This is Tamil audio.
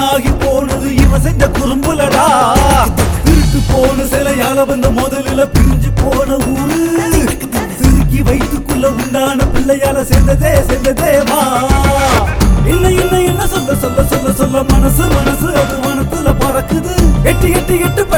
மண்ணாகி போனது இவன் செஞ்ச குறும்புலடா திருட்டு போன சிலையால வந்த முதலில பிரிஞ்சு போன ஊரு திருக்கி வயிற்றுக்குள்ள உண்டான பிள்ளையால சேர்ந்ததே சேர்ந்ததே வா இல்ல இல்ல என்ன சொல்ல சொல்ல சொல்ல சொல்ல மனசு மனசு அது மனசுல பறக்குது எட்டு எட்டு எட்டு